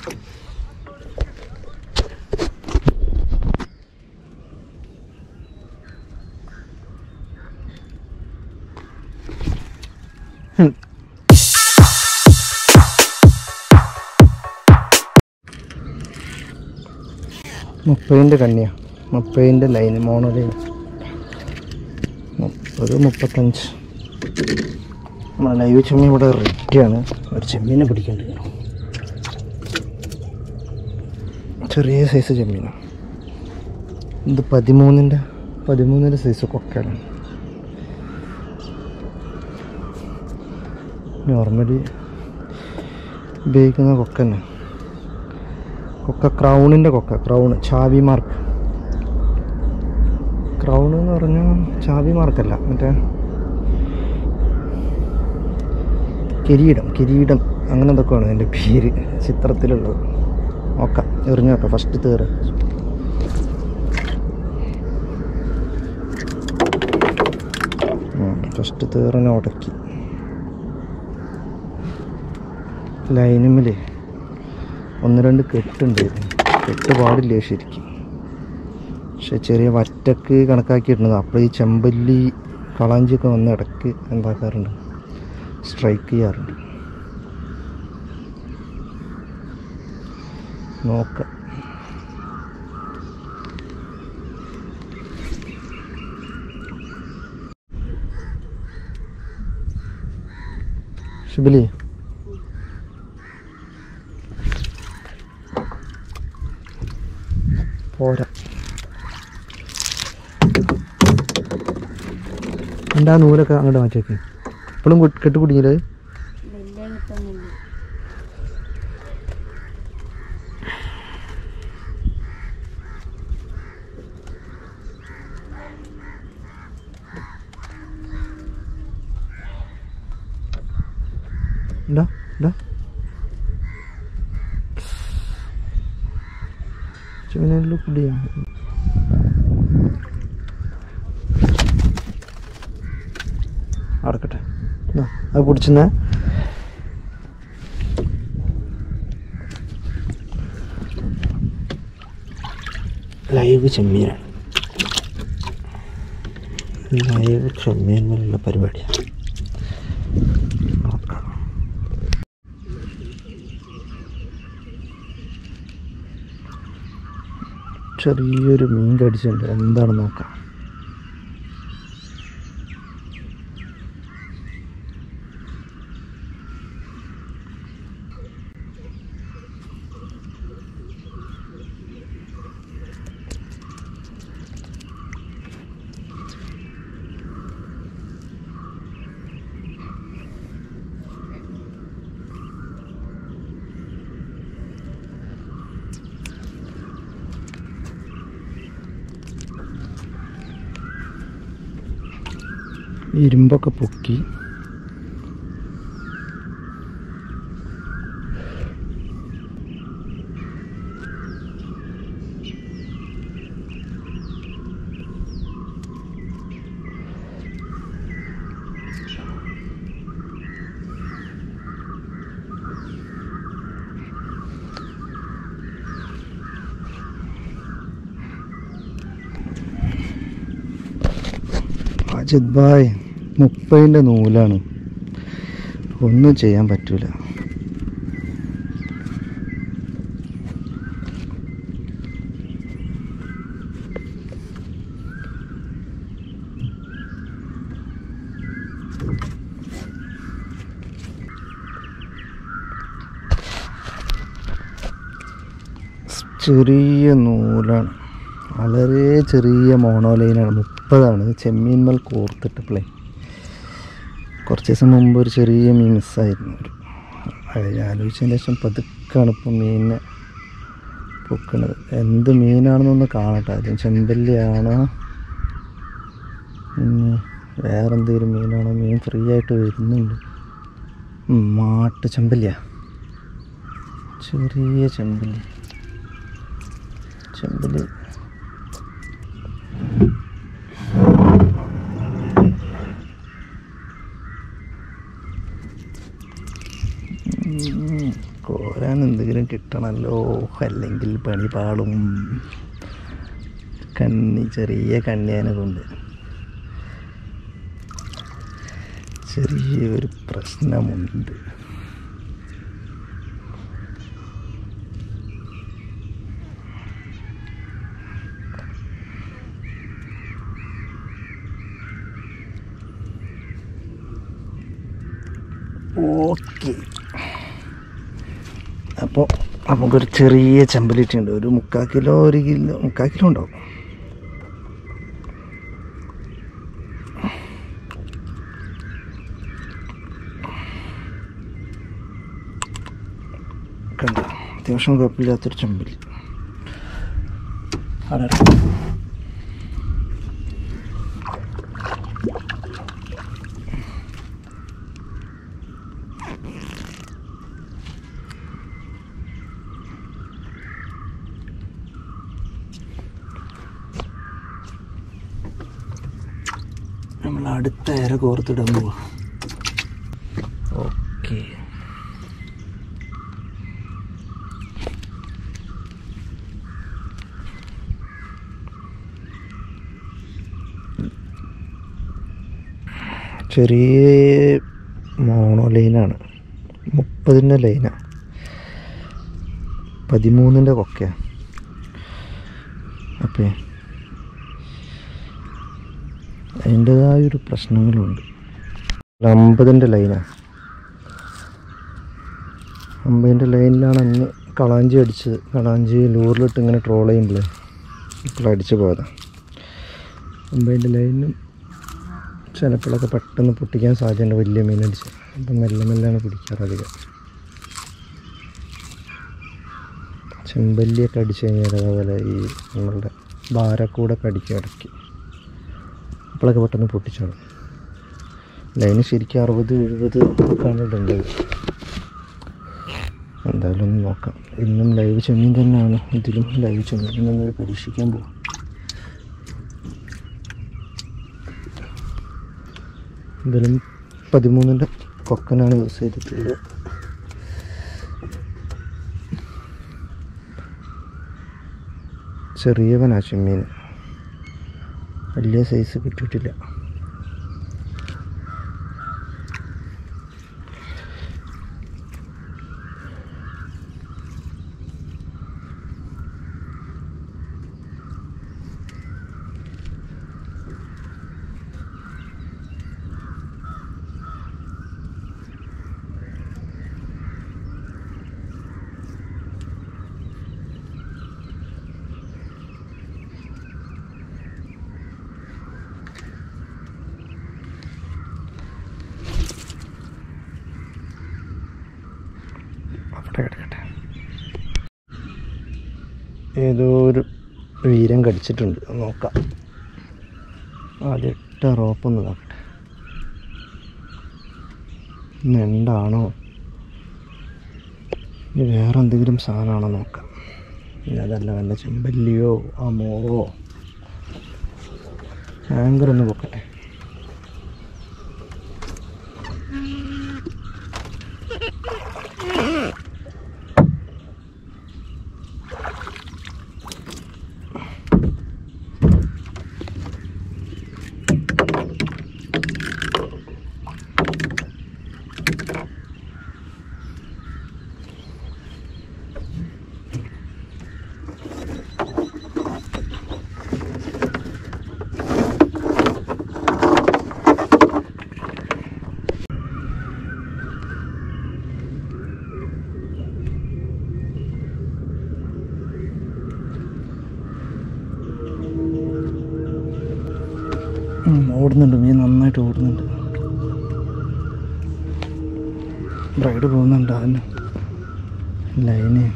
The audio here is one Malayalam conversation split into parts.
മുപ്പതിൻ്റെ കണ്ണിയ മുപ്പതിൻ്റെ ലൈന് മോണോ ലൈൻ മുപ്പത് മുപ്പത്തഞ്ച് നമ്മളെ ലൈവ് ചെമ്മീൻ ഇവിടെ റെഡിയാണ് ഒരു ചെമ്മീനെ പിടിക്കേണ്ടത് ചെറിയ സൈസ് ചെമ്മീനാണ് ഇത് പതിമൂന്നിൻ്റെ പതിമൂന്നിൻ്റെ സൈസ് കൊക്കയാണ് നോർമലി ഉപയോഗിക്കുന്ന കൊക്ക തന്നെ കൊക്ക ക്രൗണിൻ്റെ കൊക്ക ക്രൗണ് ചാവി മാർക്ക് ക്രൗൺ എന്ന് പറഞ്ഞാൽ ചാവി മാർക്കല്ല മറ്റേ കിരീടം കിരീടം അങ്ങനെ എന്തൊക്കെയാണ് അതിൻ്റെ പേര് ചിത്രത്തിലുള്ളത് നോക്കാം എറിഞ്ഞു നോക്കാം ഫസ്റ്റ് തേറ് ഫസ്റ്റ് തേറിനെ ഉടക്കി ലൈനുമില്ലേ ഒന്ന് രണ്ട് കെട്ടുണ്ടായിരുന്നു കെട്ട് പാടില്ല ശരിക്കും പക്ഷെ ചെറിയ വറ്റക്ക് കണക്കാക്കിയിട്ടുണ്ട് അപ്പോൾ ഈ ചെമ്പല്ലി കളാഞ്ചിയൊക്കെ വന്ന് ഇടയ്ക്ക് എന്താക്കാറുണ്ട് സ്ട്രൈക്ക് ചെയ്യാറുണ്ട് നോക്കാം ഷിബിലി പോരാ എൻ്റെ ആ നൂലൊക്കെ അങ്ങോട്ട് മാറ്റിയേക്ക് ഇപ്പോഴും കെട്ട് കുടുങ്ങിയത് വലിയ കിട്ടുന്നില്ല എന്താ എന്താ ചുവനെല്ലാം കുടിയാ അടക്കട്ടെ ഇതാ, അത് പിടിച്ചെന്നേ ലൈവ് ചെമ്മീനാണ് ലൈവ് ചെമ്മീൻ പോലുള്ള പരിപാടിയാണ് നോക്കാം ചെറിയൊരു മീൻ കടിച്ചിട്ടുണ്ട് എന്താണ് നോക്കാം ഇരുമ്പൊക്കെ പൊക്കി അജിത് ഭായ് മുപ്പതിൻ്റെ നൂലാണ് ഒന്നും ചെയ്യാൻ പറ്റൂല ചെറിയ നൂലാണ് വളരെ ചെറിയ മോണോലൈനാണ് മുപ്പതാണ് ചെമ്മീൻമൽ കോർത്തിട്ടപ്പോളേ കുറച്ച് ദിവസം മുമ്പ് ഒരു ചെറിയ മീൻ മിസ്സായിരുന്നു ഒരു അത് ഞാൻ ആലോചിച്ചതിന് ശേഷം പതുക്കാണ് ഇപ്പം മീനിനെ പൊക്കണത് എന്ത് മീനാണെന്നൊന്ന് കാണട്ടെ ആദ്യം ചെമ്പല്ലിയാണോ ഇനി വേറെന്തെങ്കിലും മീനാണോ മീൻ ഫ്രീ ആയിട്ട് വരുന്നുണ്ട് ഉം, മാട്ട് ചെമ്പല്ലിയാ ചെറിയ ചെമ്പല്ലി ചെമ്പല്ലി ഉം, കോരാൻ എന്ത് എന്തെങ്കിലും കിട്ടണമല്ലോ അല്ലെങ്കിൽ പണി പാളും കണ്ണി ചെറിയ കണ്ണിയാനെ കൊണ്ട് ചെറിയൊരു പ്രശ്നമുണ്ട് ഓക്കെ അപ്പോൾ നമുക്കൊരു ചെറിയ ചെമ്പലിറ്റി ഉണ്ട് ഒരു മുക്കാൽ കിലോ ഒരു കിലോ മുക്കാൽ കിലോ ഉണ്ടാവും കണ്ട അത്യാവശ്യം കുഴപ്പമില്ലാത്തൊരു ചെമ്പലി അവിടെ നമ്മൾ അടുത്ത ഇര കോർത്തിടാൻ പോവാ ഓക്കെ ചെറിയ മോണോ ലൈനാണ് മുപ്പതിൻ്റെ ലൈനാണ് പതിമൂന്നിൻ്റെ കൊക്കയാണ് അപ്പേ അതിൻ്റെതായൊരു പ്രശ്നങ്ങളുണ്ട് അമ്പതിൻ്റെ ലൈനാണ് അമ്പതിൻ്റെ ലൈനിലാണ് അന്ന് കളാഞ്ചി അടിച്ചത് കളാഞ്ചി ലൂറിലിട്ട് ഇങ്ങനെ ട്രോൾ ചെയ്യുമ്പോൾ ഇപ്പോൾ അടിച്ചു പോയതാണ് അമ്പതിൻ്റെ ലൈനും ചിലപ്പോഴൊക്കെ പെട്ടെന്ന് പൊട്ടിക്കാൻ സാധ്യതയുണ്ട് വലിയ മീൻ അടിച്ച് അപ്പം മെല്ലെ മെല്ലാണ് പിടിക്കാറ് അധികം ചെമ്പല്ലിയൊക്കെ അടിച്ചു കഴിഞ്ഞാൽ അതേപോലെ ഈ നമ്മളുടെ ഭാരക്കൂടൊക്കെ അടിക്കും ഇടയ്ക്ക് അപ്പോഴൊക്കെ പെട്ടെന്ന് പൊട്ടിച്ചാണ് ലൈന് ശരിക്കും അറുപത് എഴുപത് ഒക്കെയാണ് ഇടേണ്ടത് എന്തായാലും ഒന്ന് നോക്കാം ഇന്നും ലൈവ് ചെമ്മീൻ തന്നെയാണ് ഇതിലും ലൈവ് ചെമ്മീൻ എന്നൊരു പരീക്ഷിക്കാൻ പോകും ഇതിലും പതിമൂന്നിൻ്റെ കൊക്കനാണ് യൂസ് ചെയ്തിട്ടുള്ളത് ചെറിയവനാ ചെമ്മീൻ വലിയ സൈസ് കിട്ടിയിട്ടില്ല അവിടെ കിടക്കട്ടെ ഏതോ ഒരു വീരം കടിച്ചിട്ടുണ്ട് അത് നോക്കാം ആദ്യം ഇട്ട റോപ്പൊന്ന് നോക്കട്ടെ നെണ്ടാണോ ഇനി വേറെ എന്തെങ്കിലും സാധനമാണോ നോക്കാം ഇനി അതല്ല വല്ല ചെമ്പല്ലിയോ ആ മോറോ ആങ്കർ ഒന്ന് പൊക്കട്ടെ ഉം, ഓടുന്നുണ്ട് മീൻ നന്നായിട്ട് ഓടുന്നുണ്ട് ബ്രൈഡ് പോകുന്നുണ്ട് അതിന് ലൈന്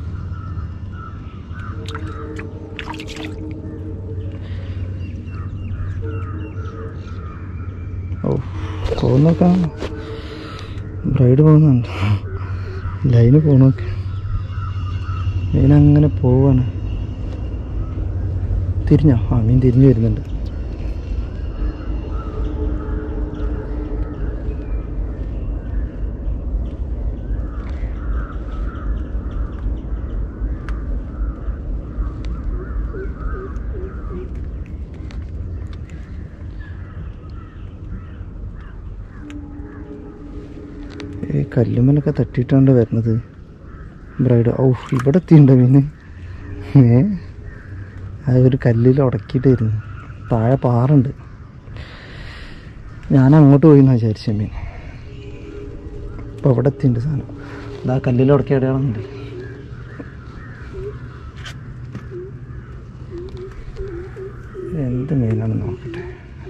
ഓ പോകുന്നൊക്കെ ബ്രൈഡ് പോകുന്നുണ്ട് ലൈന് പോകണൊക്കെ മീൻ അങ്ങനെ പോവാണ് തിരിഞ്ഞോ ആ മീൻ തിരിഞ്ഞു വരുന്നുണ്ട് കല്ലുമ്മലൊക്കെ തട്ടിയിട്ടാണ്ട് വരുന്നത് ബ്രൈഡ് ഔ ഇവിടെ എത്തിയുണ്ടോ മീന് ഏ ആ ഒരു കല്ലിൽ ഉടക്കിയിട്ടായിരുന്നു താഴെ പാറുണ്ട് ഞാൻ അങ്ങോട്ട് പോയി എന്നാ വിചാരിച്ച മീൻ ഇപ്പോൾ ഇവിടെ എത്തിയിട്ടുണ്ട് സാധനം ഇതാ കല്ലിൽ ഉടക്കി അടയാളമുണ്ട് എന്ത് മീനാണ് നോക്കട്ടെ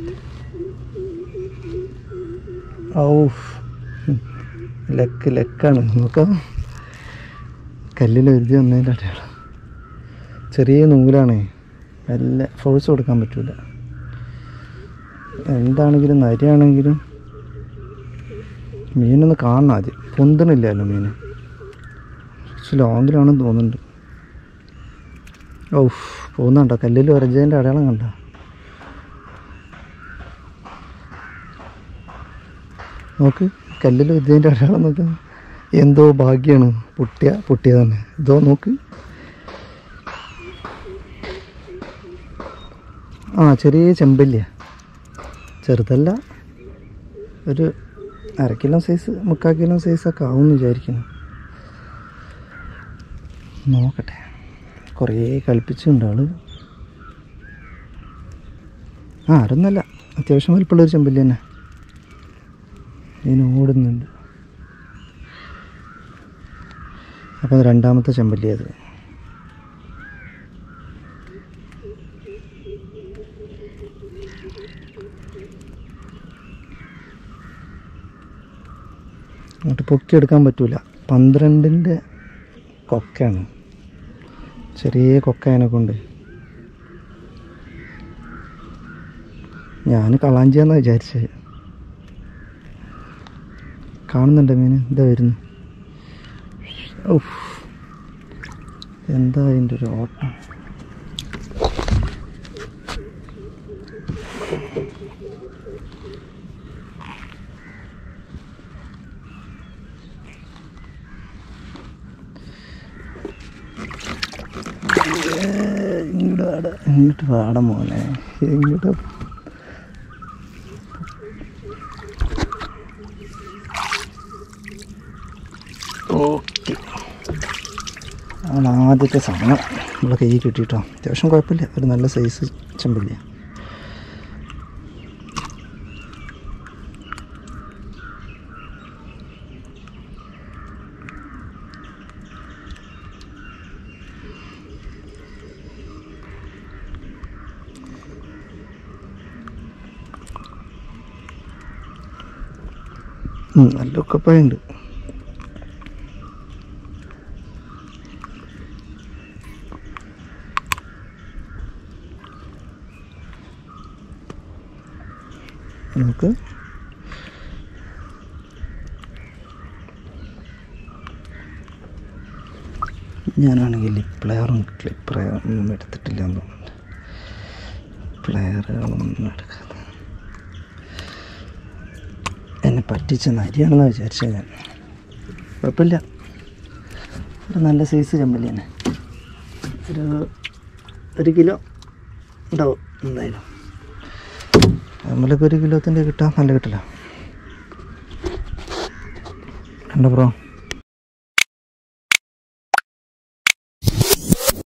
ഔ ലെക്ക് ലെക്കാണ് നോക്കാം കല്ലിൽ എഴുതി വന്നതിൻ്റെ അടയാളം ചെറിയ നൂലാണേ നല്ല ഫോഴ്സ് കൊടുക്കാൻ പറ്റൂല എന്താണെങ്കിലും നരിയാണെങ്കിലും മീനൊന്ന് കാണണം ആദ്യം പൊന്തണില്ലല്ലോ മീൻ കുറച്ച് ലോങ്ങിലാണെന്ന് തോന്നുന്നുണ്ട് ഓ പോകുന്നുണ്ടോ കല്ലിൽ വരച്ചതിൻ്റെ അടയാളം കണ്ട നോക്ക് കല്ലിൽ വരച്ചതിൻ്റെ അടയാളം നോക്ക് എന്തോ ഭാഗ്യമാണ് പൊട്ടിയ പൊട്ടിയ തന്നെ ഇതോ നോക്ക് ആ ചെറിയ ചെമ്പല്ലിയ ചെറുതല്ല ഒരു അര കിലോ സൈസ് മുക്കാൽ കിലോ സൈസൊക്കെ ആവുമെന്ന് വിചാരിക്കുന്നു നോക്കട്ടെ കുറേ കളിപ്പിച്ചിട്ടുണ്ട് ആള് ആ അതൊന്നല്ല അത്യാവശ്യം വലിപ്പമുള്ളൊരു ചെമ്പല്ലി തന്നെ ഇതിന് ഓടുന്നുണ്ട് അപ്പം രണ്ടാമത്തെ ചെമ്പല്ലി അത് അങ്ങോട്ട് പൊക്കിയെടുക്കാൻ പറ്റൂല പന്ത്രണ്ടിൻ്റെ കൊക്കയാണ് ചെറിയ കൊക്കയനെ കൊണ്ട് ഞാൻ കളാഞ്ചിയാന്നാ വിചാരിച്ചത് കാണുന്നുണ്ട് മീൻ ഇതാ വരുന്നു ഉഫ്. എന്താ അതിൻ്റെ ഒരു ഓട്ടം ഇങ്ങോട്ട് വാട ഇങ്ങോട്ട് വാട മോനെ ഇങ്ങോട്ട് ഓക്കെ ആണ് ആദ്യത്തെ സാധനം നമ്മുടെ കയ്യിൽ കിട്ടിയിട്ടോ അത്യാവശ്യം കുഴപ്പമില്ല ഒരു നല്ല സൈസ് ചെമ്പില്ല ഉം, നല്ല ഒക്കപ്പഴുണ്ട് നമുക്ക് ഞാനാണെങ്കിൽ ഈ പ്ലെയറും ക്ലിപ്പറൊന്നും എടുത്തിട്ടില്ല എന്ന് തോന്നുന്നുണ്ട് പ്ലെയറുകളൊന്നും എടുക്കാതെ എന്നെ പറ്റിച്ച നരിയാണെന്ന് വിചാരിച്ചത് ഞാൻ കുഴപ്പമില്ല ഒരു നല്ല സൈസ് ചെമ്പല്ലി തന്നെ ഒരു ഒരു കിലോ ഉണ്ടാവും എന്തായാലും നമ്മളൊക്കെ ഒരു കിലോത്തിൻ്റെ കിട്ടാൻ നല്ല കിട്ടില്ല കണ്ടോ ബ്രോ